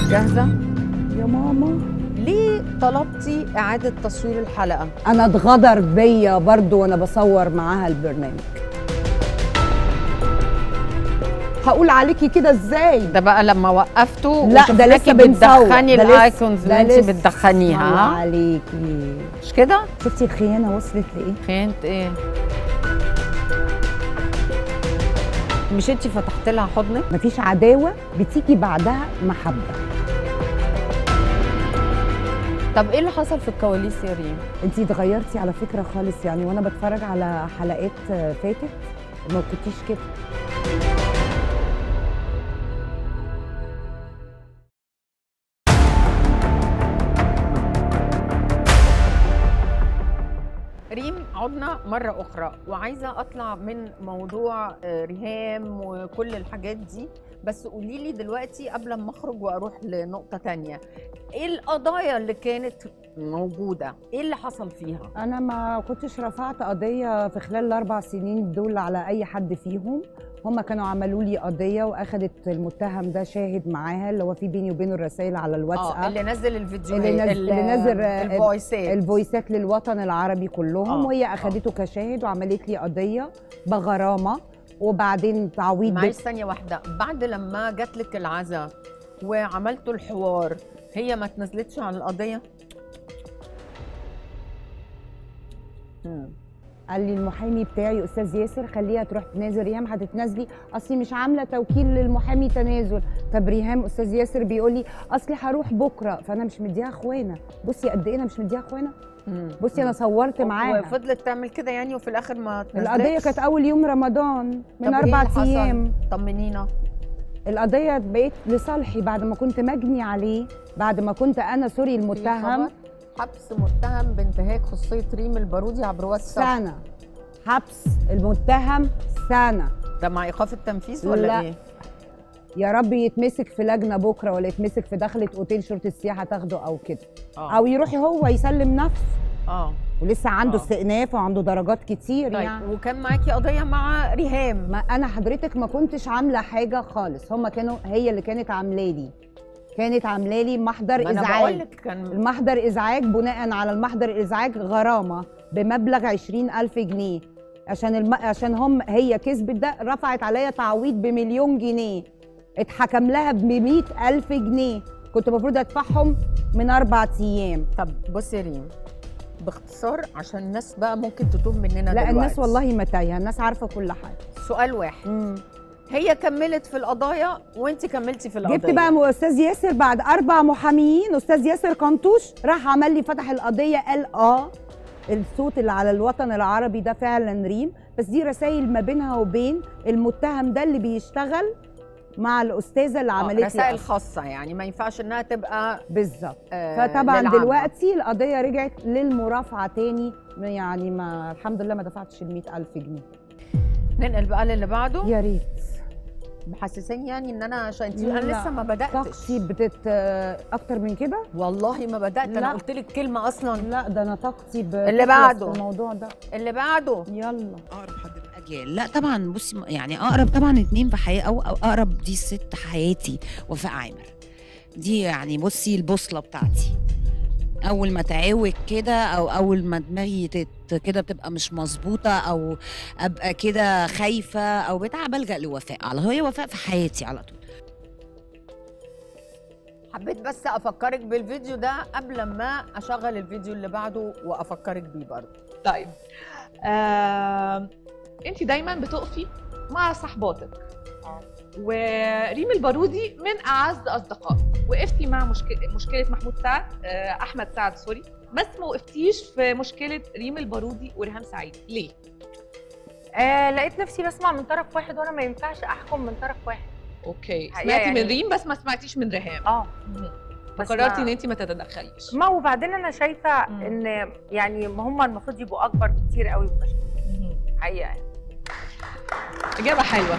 جاهزة؟ يا ماما ليه طلبتي إعادة تصوير الحلقة؟ انا اتغدر بيا برضو وانا بصور معاها البرنامج هقول عليكي كده ازاي ده بقى لما وقفته لا ده لسه وشفناكي بنصور بتدخني ده لسه- الايكونز ده اللي انت لسه. بتدخنيها الله ها؟ عليكي مش كده؟ شفتي الخيانه وصلت لايه خيانة ايه؟ مش انت فتحت لها حضنك؟ مفيش عداوه بتيجي بعدها محبه طب ايه اللي حصل في الكواليس يا ريم؟ انتي اتغيرتي على فكره خالص يعني وانا بتفرج على حلقات فاتت ما كنتيش كده ريم عدنا مرة أخرى وعايزة أطلع من موضوع آه، ريهام وكل الحاجات دي بس قولي لي دلوقتي قبل ما أخرج وأروح لنقطة تانية إيه القضايا اللي كانت موجودة؟ إيه اللي حصل فيها؟ انا ما كنتش رفعت قضيه في خلال الاربع سنين دول على اي حد فيهم هما كانوا عملوا لي قضيه واخدت المتهم ده شاهد معاها اللي هو في بيني وبينه الرسائل على اه الواتساب اللي نزل الفيديو اللي نزل- اللي نزل، آه، الفويسات الفويسات للوطن العربي كلهم آه، وهي اخدته كشاهد وعملت لي قضيه بغرامه وبعدين تعويض معلش ثانية واحدة بعد لما جات لك العزا وعملتوا الحوار هي ما تنزلتش عن القضية؟ مم. قال لي المحامي بتاعي استاذ ياسر خليها تروح تنازل ريهام هتتنازلي اصلي مش عامله توكيل للمحامي تنازل طب ريهام استاذ ياسر بيقول لي اصلي هروح بكره فانا مش مديها اخوانا بصي قد ايه انا مش مديها اخوانا مم. بصي انا صورت معاها وفضلت تعمل كده يعني وفي الاخر ما تنزلتش القضيه كانت اول يوم رمضان من طب إيه اربع اللي حصل؟ ايام طمنينا القضيه بقيت لصالحي بعد ما كنت مجني عليه بعد ما كنت انا سوري في المتهم خبر حبس متهم بانتهاك خصوصيه ريم البارودي عبر واتساب سنه حبس المتهم سنه ده مع ايقاف التنفيذ ولا لا. ايه؟ يا رب يتمسك في لجنه بكره ولا يتمسك في دخله اوتيل شرطه السياحه تاخده او كده اه او يروح هو يسلم نفسه اه ولسه عنده آه. استئناف وعنده درجات كتير طيب يعني وكان معاكي قضيه مع ريهام ما انا حضرتك ما كنتش عامله حاجه خالص هما كانوا هي اللي كانت عامله لي كانت عامله لي محضر ما انا بقول ازعاج لك كان المحضر ازعاج بناء على المحضر الازعاج غرامه بمبلغ 20000 جنيه عشان الم... عشان هم هي كسبت ده رفعت عليا تعويض بمليون جنيه اتحكم لها ب 100000 جنيه كنت المفروض ادفعهم من اربع ايام طب بصي يا ريم باختصار عشان الناس بقى ممكن تتوه مننا لا دلوقتي. الناس والله ما تايهه الناس عارفه كل حاجه سؤال واحد هي كملت في القضايا وانت كملتي في القضيه جبت بقى م- استاذ ياسر بعد اربع محاميين استاذ ياسر قنطوش راح عمل لي فتح القضيه قال اه الصوت اللي على الوطن العربي ده فعلا ريم بس دي رسائل ما بينها وبين المتهم ده اللي بيشتغل مع الاستاذه اللي آه، عملت لي رسائل أصلاً. خاصه يعني ما ينفعش انها تبقى بالظبط آه فطبعا للعامة. دلوقتي القضيه رجعت للمرافعه تاني يعني ما الحمد لله ما دفعتش ال 100000 جنيه ننقل بقى للي بعده يا ريت محسساني يعني ان انا عشان انت لا، انا لسه ما بداتش طاقتي بتت اكتر من كده والله ما بدات انا لا. قلت لك كلمه اصلا لا ده انا طاقتي اللي بتخلص بعده. في الموضوع ده اللي بعده يلا اقرب حد من اجيال لا طبعا بصي يعني اقرب طبعا اتنين في حياتي او أو اقرب دي ست حياتي وفاء عامر دي يعني بصي البوصله بتاعتي اول ما تعوج كده او اول ما دماغي تت كده بتبقى مش مظبوطه او ابقى كده خايفه او بتاع بلجا لوفاء على هي وفاء في حياتي على طول حبيت بس افكرك بالفيديو ده قبل ما اشغل الفيديو اللي بعده وافكرك بيه برضه طيب آه، انت دايما بتقفي مع صحباتك وريم البارودي من اعز اصدقائك وقفتي مع مشكله مشكله محمود سعد آه، احمد سعد سوري بس ما وقفتيش في مشكله ريم البارودي وريهام سعيد ليه آه لقيت نفسي بسمع من طرف واحد وانا ما ينفعش احكم من طرف واحد اوكي حقيقة سمعتي يعني- من ريم بس ما سمعتيش من ريهام اه بس فقررتي ما- ان انت ما تتدخليش ما وبعدين انا شايفه مم. ان يعني هم المفروض يبقوا اكبر بكتير قوي من المشاكل حقيقه يعني اجابه حلوه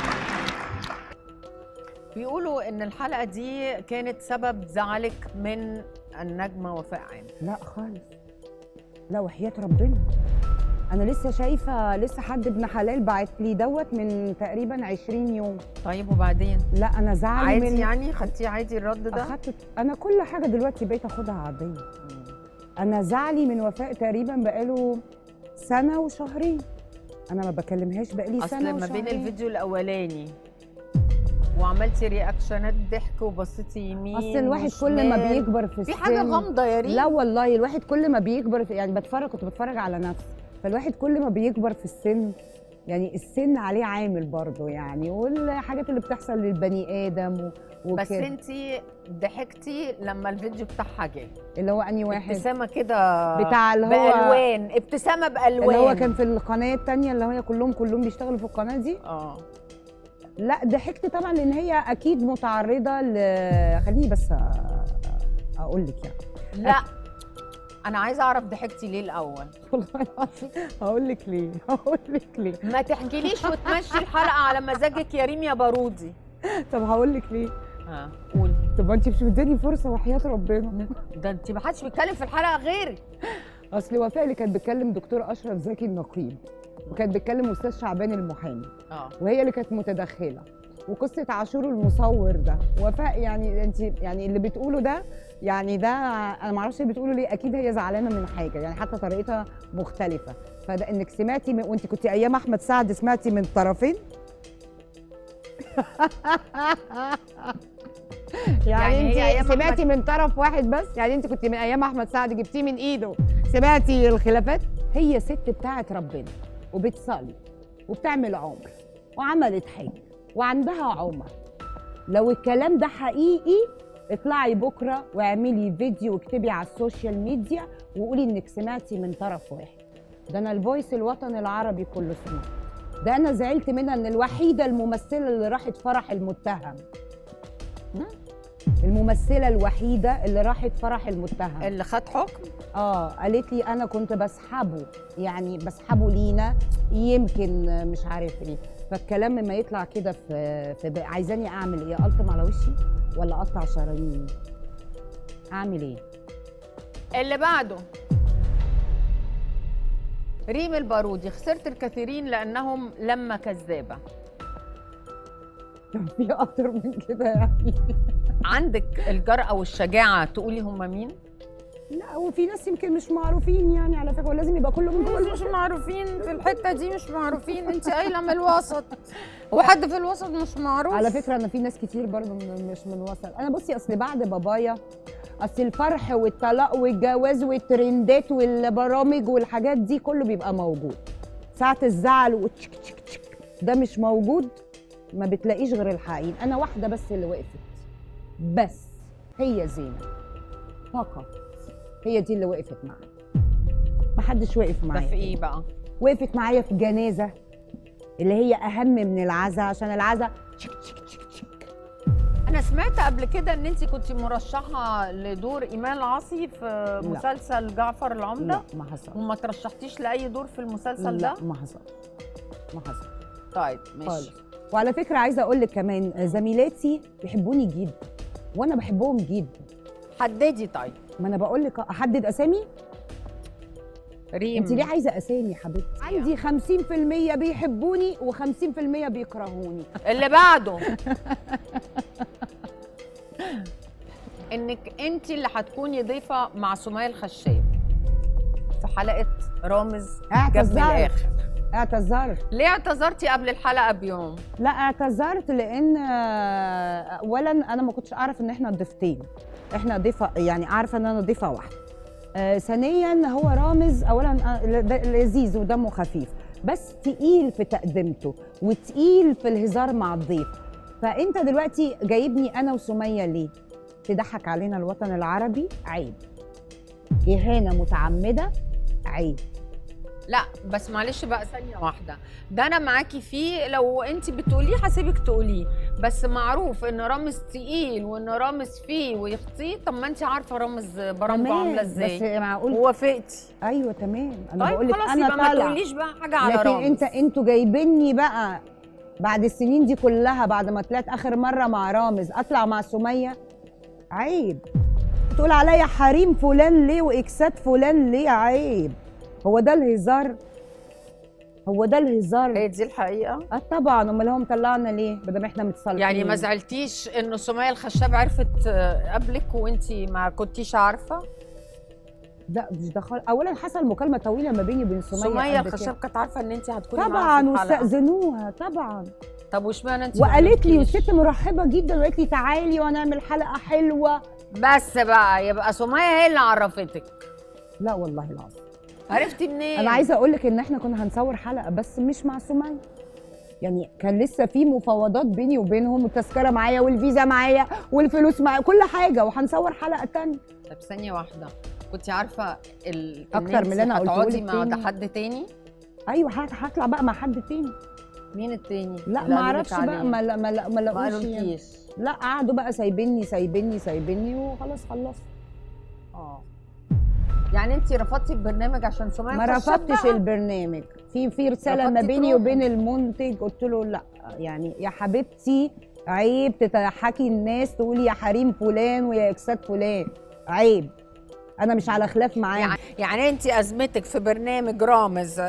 بيقولوا ان الحلقه دي كانت سبب زعلك من النجمه وفاء عامر لا خالص لا وحياة ربنا انا لسه شايفه لسه حد ابن حلال بعت لي دوت من تقريبا 20 يوم طيب وبعدين لا انا زعلي عادي من يعني خدتيه عادي الرد ده اخدت انا كل حاجه دلوقتي بقيت اخدها عاديه انا زعلي من وفاء تقريبا بقاله سنه وشهرين انا ما بكلمهاش بقالي اصل سنه ما بين وشهرين. الفيديو الاولاني وعملتي رياكشنات ضحك وبصيتي يمين اصل الواحد كل ما وشمال. بيكبر في السن في حاجه غامضه يا ريم لا والله الواحد كل ما بيكبر في يعني بتفرج كنت بتفرج على نفسي فالواحد كل ما بيكبر في السن يعني السن عليه عامل برضه يعني والحاجات اللي بتحصل للبني ادم و- بس وكده انت ضحكتي لما الفيديو بتاعها جه اللي هو اني واحد ابتسامه كده بتاع اللي هو بالوان ابتسامه بالوان اللي هو كان في القناه التانية اللي هي كلهم كلهم بيشتغلوا في القناه دي اه لا ضحكت طبعا لان هي اكيد متعرضه ل خليني بس أ- اقول لك يعني لا انا عايزه اعرف ضحكتي ليه الاول والله العظيم هقول لك ليه هقول لك ليه ما تحكيليش وتمشي الحلقه على مزاجك يا ريم يا بارودي طب هقول لك ليه اه قولي طب ما انت مش مداني فرصه وحياه ربنا ده انت ما حدش بيتكلم في الحلقه غيري اصل وفاء اللي كانت بتكلم دكتور اشرف زكي النقيب وكانت بتكلم استاذ شعبان المحامي اه وهي اللي كانت متدخله وقصه عاشور المصور ده وفاء يعني انت يعني اللي بتقوله ده يعني ده انا ما اعرفش بتقوله ليه اكيد هي زعلانه من حاجه يعني حتى طريقتها مختلفه فده انك سمعتي من وانت كنت ايام احمد سعد سمعتي من طرفين يعني يعني, هي أيام انت أحمد- سمعتي من طرف واحد بس يعني انت كنت من ايام احمد سعد جبتيه من ايده سمعتي الخلافات هي ست بتاعت ربنا وبتصلي وبتعمل عمر وعملت حج وعندها عمر لو الكلام ده حقيقي اطلعي بكره واعملي فيديو واكتبي على السوشيال ميديا وقولي انك سمعتي من طرف واحد ده انا الفويس الوطني العربي كله سمع ده انا زعلت منها ان الوحيده الممثله اللي راحت فرح المتهم ها؟ الممثله الوحيده اللي راحت فرح المتهم اللي خد حكم اه قالت لي انا كنت بسحبه يعني بسحبه لينا يمكن مش عارف ايه فالكلام ما يطلع كده في في بق- عايزاني اعمل ايه الطم على وشي ولا اقطع شراييني اعمل ايه اللي بعده ريم البارودي خسرت الكثيرين لانهم لما كذابه كان في اكتر من كده يعني عندك الجرأة والشجاعة تقولي هم مين؟ لا وفي ناس يمكن مش معروفين يعني على فكره ولازم يبقى كلهم جوه مش معروفين في الحتة دي مش معروفين انت قايلة من الوسط وحد في الوسط مش معروف على فكره انا في ناس كتير برضو من مش من وسط انا بصي اصل بعد بابايا اصل الفرح والطلاق والجواز والترندات والبرامج والحاجات دي كله بيبقى موجود ساعه الزعل وتشك تشك تشك ده مش موجود ما بتلاقيش غير الحقيقين انا واحده بس اللي وقفت بس هي زينه فقط هي دي اللي وقفت معايا محدش وقف ده معايا في ايه بقى؟ وقفت معايا في جنازه اللي هي اهم من العزا عشان العزا تشك تشك تشك تشك انا سمعت قبل كده ان انت كنت مرشحة لدور ايمان العاصي في لا. مسلسل جعفر العمدة لا ما حصل وما ترشحتيش لاي دور في المسلسل لا ده؟ ما حصل ما حصل طيب خالص ماشي وعلى فكره عايزه اقول لك كمان زميلاتي بيحبوني جدا وانا بحبهم جدا حددي طيب ما انا بقول لك احدد اسامي ريم انت ليه عايزه اسامي يا حبيبتي عندي 50% بيحبوني و50% بيكرهوني اللي بعده انك انت اللي هتكوني ضيفه مع سمية الخشاب في حلقه رامز جاب من اعتذرت الاخر اعتذرت ليه اعتذرتي قبل الحلقه بيوم لا اعتذرت لان آه، اولا انا ما كنتش اعرف ان احنا ضيفتين احنا ضيفه يعني عارفه ان انا ضيفه واحده آه، ثانيا هو رامز اولا آه، ل- لذيذ ودمه خفيف بس تقيل في تقدمته وتقيل في الهزار مع الضيف فانت دلوقتي جايبني انا وسميه ليه تضحك علينا الوطن العربي عيب اهانه متعمده عيب لا بس معلش بقى ثانيه واحده ده انا معاكي فيه لو انت بتقوليه هسيبك تقوليه بس معروف ان رامز تقيل وان رامز فيه ويخطيه طب ما انت عارفه رامز برامجه تمام، عامله بس ازاي معقول ووافقتي ايوه تمام انا طيب بقول لك خلاص انا يبقى ما طالعه تقوليش بقى حاجه على لكن رامز انت انتوا جايبيني بقى بعد السنين دي كلها بعد ما طلعت اخر مره مع رامز اطلع مع سميه عيب تقول عليا حريم فلان ليه واكسات فلان ليه عيب هو ده الهزار هو ده الهزار هي دي الحقيقه اه طبعا امال هو مطلعنا ليه بدل ما احنا متصالحين يعني ما زعلتيش انه سمية الخشاب عرفت آه، قبلك وانت ما كنتيش عارفه لا مش ده خالص اولا حصل مكالمه طويله ما بيني وبين سميه سمية قبل الخشاب كده. كانت عارفه ان انت هتكوني طبعا معاها في الحلقة. واستاذنوها طبعا طب واشمعنى انت ما وقالت لي قلتيش؟ والست مرحبه جدا وقالت لي تعالي وهنعمل حلقه حلوه بس بقى يبقى سمية هي اللي عرفتك لا والله العظيم عرفتي منين انا عايزه اقول لك ان احنا كنا هنصور حلقه بس مش مع سميه يعني كان لسه في مفاوضات بيني وبينهم والتذكره معايا والفيزا معايا والفلوس معايا كل حاجه وهنصور حلقه تانية طب ثانيه واحده كنت عارفه ال... إن أكتر من انت اللي أنا قلته هتقعدي لك مع تاني. ده حد تاني ايوه هت- هطلع بقى مع حد تاني مين التاني لا اللي ما قالوا اعرفش لك بقى عليه؟ ما لا ما لا ما ما لقوش يعني. قالولكيش لا قعدوا بقى سايبيني سايبيني سايبيني وخلاص خلصت اه يعني انت رفضتي البرنامج عشان سمية ما الخشاب رفضتش بقى؟ البرنامج في في رساله ما رفضتي بيني تروحي. وبين المنتج قلت له لا يعني يا حبيبتي عيب تضحكي الناس تقولي يا حريم فلان ويا اكسات فلان عيب انا مش على خلاف معاه يعني يعني انت ازمتك في برنامج رامز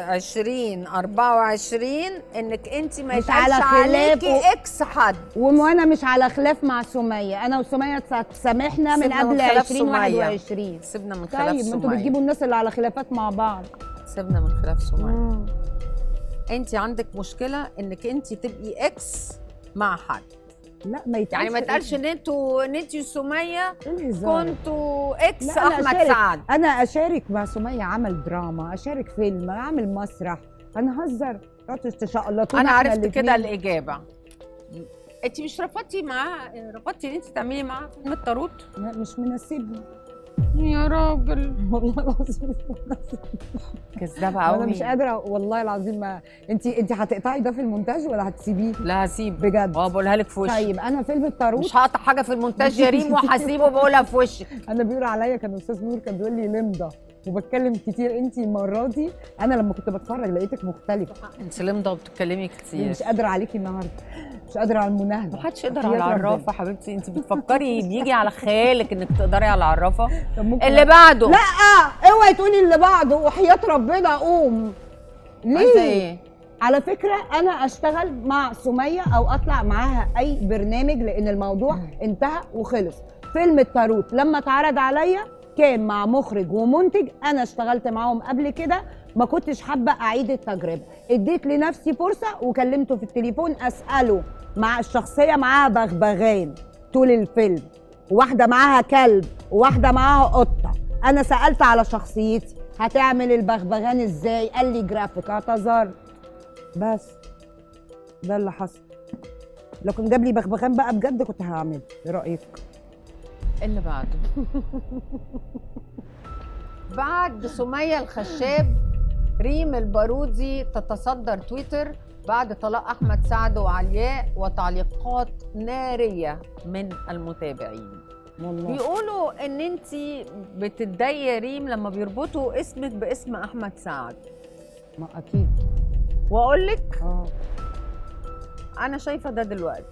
2024 انك انت ما مش يتقالش على خلاف عليكي و- اكس حد وانا مش على خلاف مع سميه انا وسميه سامحنا من سيبنا من قبل خلاف سمية. 2021 سيبنا من خلاف طيب ما انتوا سمية بتجيبوا الناس اللي على خلافات مع بعض سيبنا من خلاف سمية مم. انت عندك مشكله انك انت تبقي اكس مع حد لا ما يتقالش يعني ما يتقالش ان انتوا ان انت وسميه إيه الهزار؟ كنتوا اكس لا، أنا احمد أشارك. سعد انا اشارك مع سميه عمل دراما اشارك فيلم اعمل مسرح هنهزر تقعدوا تشقلطونا انا إحنا عرفت كده الاتنين. الاجابه انت مش رفضتي معاه رفضتي ان انت تعملي معاه فيلم الطاروت لا مش مناسبني يا راجل والله العظيم كذابه انا قوي مش قادره والله العظيم ما انت انت هتقطعي ده في المونتاج ولا هتسيبيه لا هسيب بجد اه بقولها لك في وشك طيب انا فيلم الطاروت مش هقطع حاجه في المونتاج يا ريم وهسيبه بقولها في وشك انا بيقول عليا كان استاذ نور كان بيقول لي لمضه وبتكلم كتير انت المره دي انا لما كنت بتفرج لقيتك مختلفه انت لمضه وبتتكلمي كتير مش قادره عليكي النهارده مش قادره على المناهده محدش يقدر وحياة على ربنا. العرافه حبيبتي انت بتفكري بيجي على خيالك انك تقدري على العرافه طب ممكن اللي بعده لا اوعي تقولي اللي بعده وحياه ربنا قوم عايزه ليه ايه على فكره انا اشتغل مع سميه او اطلع معاها اي برنامج لان الموضوع انتهى وخلص فيلم التاروت لما اتعرض عليا كان مع مخرج ومنتج انا اشتغلت معاهم قبل كده ما كنتش حابه اعيد التجربه اديت لنفسي فرصه وكلمته في التليفون اساله مع الشخصيه معاها بغبغان طول الفيلم واحده معاها كلب وواحده معاها قطه انا سالت على شخصيتي هتعمل البغبغان ازاي قال لي جرافيك اعتذرت بس ده اللي حصل لو كان جاب لي بغبغان بقى بجد كنت هعمله ايه رايك اللي بعده بعد سمية الخشاب ريم البارودي تتصدر تويتر بعد طلاق أحمد سعد وعلياء وتعليقات نارية من المتابعين والله بيقولوا ان انت بتتضايقي يا ريم لما بيربطوا اسمك باسم احمد سعد ما اكيد واقول لك اه انا شايفه ده دلوقتي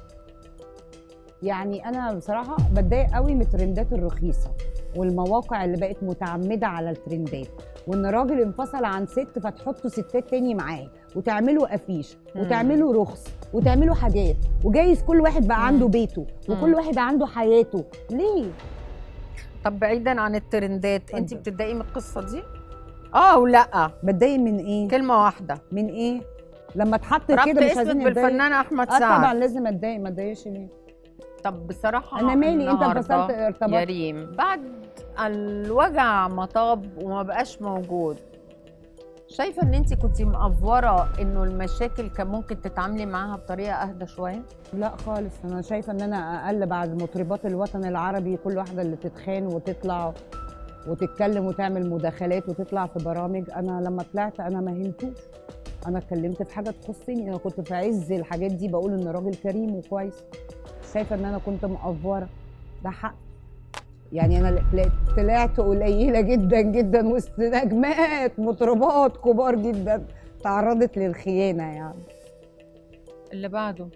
يعني انا بصراحه بتضايق قوي من الترندات الرخيصه والمواقع اللي بقت متعمده على الترندات وان راجل انفصل عن ست فتحطوا ستات تاني معاه وتعملوا افيش مم. وتعملوا رخص وتعملوا حاجات وجايز كل واحد بقى مم. عنده بيته وكل مم. واحد عنده حياته ليه طب بعيدا عن الترندات انت اتفضل. بتتضايقي من القصه دي اه ولا بتضايق من ايه كلمه واحده من ايه لما اتحط ربط كده مش اسمك عايزين نتضايق بالفنان احمد اه سعد طبعا لازم اتضايق ما اتضايقش ليه طب بصراحه انا مالي انت النهاردة انفصلت يا ارتبطت ريم بعد الوجع مطاب وما بقاش موجود شايفه ان انت كنتي مقفوره انه المشاكل كان ممكن تتعاملي معاها بطريقه اهدى شويه لا خالص انا شايفه ان انا اقل بعد مطربات الوطن العربي كل واحده اللي تتخان وتطلع وتتكلم وتعمل مداخلات وتطلع في برامج انا لما طلعت انا ما هنتوش انا اتكلمت في حاجه تخصني انا كنت في عز الحاجات دي بقول ان راجل كريم وكويس شايفه ان انا كنت مقفوره ده حق يعني انا ل- طلعت قليله جدا جدا وسط نجمات مطربات كبار جدا تعرضت للخيانه يعني اللي بعده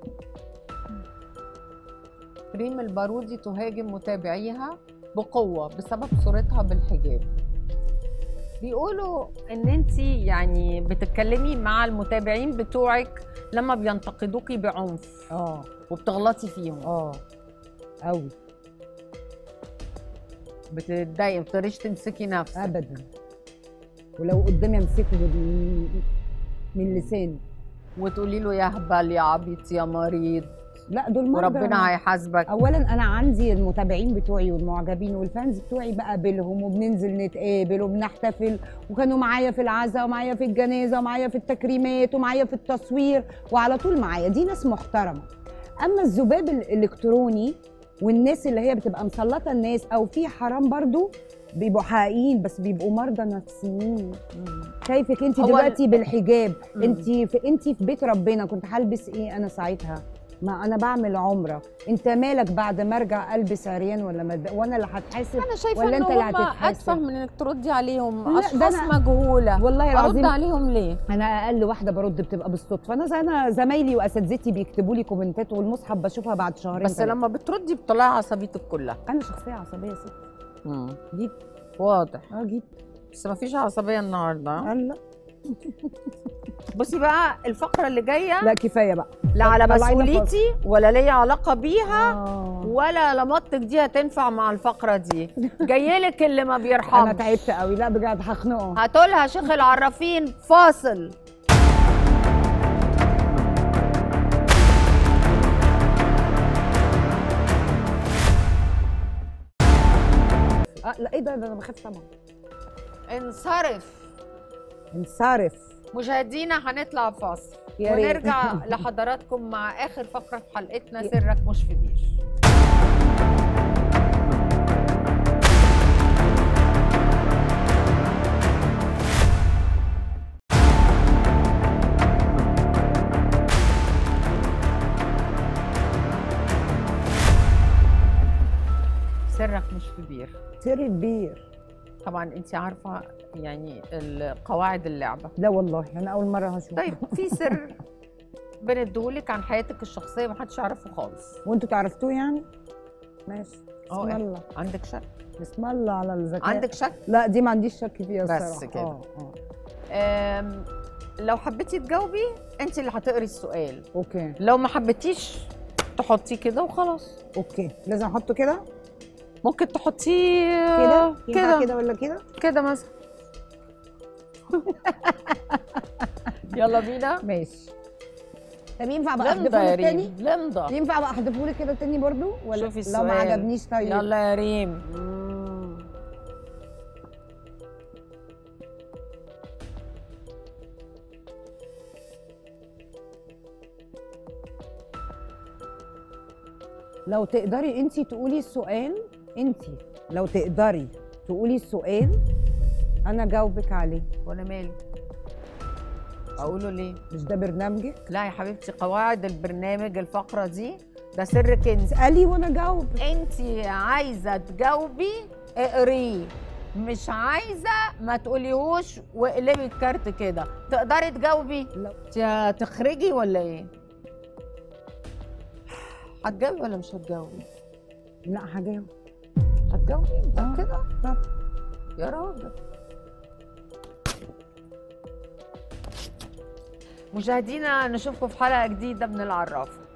ريم البارودي تهاجم متابعيها بقوة بسبب صورتها بالحجاب بيقولوا ان انت يعني بتتكلمي مع المتابعين بتوعك لما بينتقدوكي بعنف اه وبتغلطي فيهم اه قوي بتتضايقي ما بتقدريش تمسكي نفسك ابدا ولو قدامي امسكه من من لساني وتقولي له يا هبل يا عبيط يا مريض لا دول مرضى وربنا هيحاسبك اولا انا عندي المتابعين بتوعي والمعجبين والفانز بتوعي بقابلهم وبننزل نتقابل وبنحتفل وكانوا معايا في العزاء ومعايا في الجنازه ومعايا في التكريمات ومعايا في التصوير وعلى طول معايا دي ناس محترمه اما الذباب الالكتروني والناس اللي هي بتبقى مسلطه الناس او في حرام برضو بيبقوا حقيقيين بس بيبقوا مرضى نفسيين شايفك انت هو ال- دلوقتي بالحجاب مم. انت في انت في بيت ربنا كنت هلبس ايه انا ساعتها ما انا بعمل عمره انت مالك بعد ما ارجع البس عريان ولا ما وانا اللي هتحاسب انا شايفه ولا ان انت اللي هم هتتحاسب؟ اتفه من انك تردي عليهم لا، ده اشخاص أنا- مجهوله والله ارد العظيم عليهم ليه انا اقل واحده برد بتبقى بالصدفه انا زي انا زمايلي واساتذتي بيكتبوا لي كومنتات والمصحف بشوفها بعد شهرين بس تلاتة. لما بتردي بتطلعي عصبيتك كلها انا شخصيه عصبيه ست جيت واضح اه جيت بس ما فيش عصبيه النهارده ها؟ قال لا بصي بقى الفقره اللي جايه لا كفايه بقى لا على طلعينا مسؤوليتي ولا ليا علاقه بيها آه. ولا لمطك دي هتنفع مع الفقره دي جايلك اللي ما انا بيرحمش تعبت قوي لا بجد هخنقه هتقولها شيخ العرافين فاصل آه لا ايه ده ده انا بخاف طبعا انصرف انصرف مشاهدينا هنطلع فاصل يا ريت. ونرجع لحضراتكم مع اخر فقره في حلقتنا سرك مش في بير سرك مش في بير سر كبير طبعا انت عارفه يعني ال- قواعد اللعبه لا والله انا اول مره هشوف طيب في سر بنديهولك عن حياتك الشخصيه محدش يعرفه خالص وانتوا تعرفتوه يعني ماشي اه بسم إيه؟ الله عندك شك بسم الله على الذكاء عندك شك لا دي ما عنديش شك فيها بس الصراحه كده. اه اه أم، لو حبيتي تجاوبي انت اللي هتقري السؤال اوكي لو ما حبيتيش تحطيه كده وخلاص اوكي لازم احطه كده ممكن تحطيه كده ينفع كده كده ولا كده كده مثلا يلا بينا ماشي طب ينفع بقى لمضة احذفه يا لك تاني ريم لمضة ينفع بقى احذفه لك كده تاني برضو ولا شوفي لو ما السؤال. عجبنيش طيب يلا يا ريم مم. لو تقدري انت تقولي السؤال انت لو تقدري تقولي السؤال انا جاوبك عليه وانا مالي اقوله ليه مش ده برنامجك لا يا حبيبتي قواعد البرنامج الفقرة دي ده سرك انت اسالي وانا جاوب انت عايزة تجاوبي اقريه مش عايزة ما تقوليهوش واقلبي الكارت كده تقدري تجاوبي لا. ت- تخرجي ولا ايه هتجاوبي ولا مش هتجاوبي لا هجاوب هتجاوبي آه. متأكدة طب يا راجل مشاهدينا نشوفكم في حلقة جديدة من العرافة